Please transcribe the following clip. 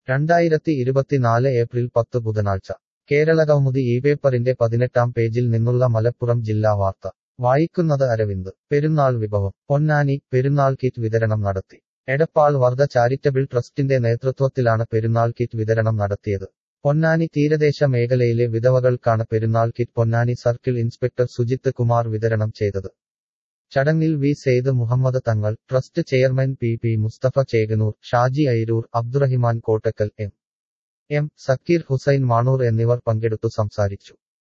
രണ്ടായിരത്തി ഇരുപത്തിനാല് ഏപ്രിൽ പത്ത് ബുധനാഴ്ച കേരളകൗമുദി ഈ പേപ്പറിന്റെ പതിനെട്ടാം പേജിൽ നിന്നുള്ള മലപ്പുറം ജില്ലാ വാർത്ത വായിക്കുന്നത് അരവിന്ദ് പെരുന്നാൾ വിഭവം പൊന്നാനി പെരുന്നാൾ കിറ്റ് വിതരണം നടത്തി എടപ്പാൾ വർദ്ധ ചാരിറ്റബിൾ ട്രസ്റ്റിന്റെ നേതൃത്വത്തിലാണ് പെരുന്നാൾ കിറ്റ് വിതരണം നടത്തിയത് പൊന്നാനി തീരദേശ മേഖലയിലെ വിധവകൾക്കാണ് Perunnal kit Ponnani circle inspector Sujith Kumar വിതരണം ചെയ്തത് ചടങ്ങിൽ V Syed Muhammad Thangal trust chairman P P Mustafa Chekanur Shaji Airur Abdurahiman Kottakkal M M Sakkir Hussain Manur എന്നിവർ പങ്കെടുത്തു സംസാരിച്ചു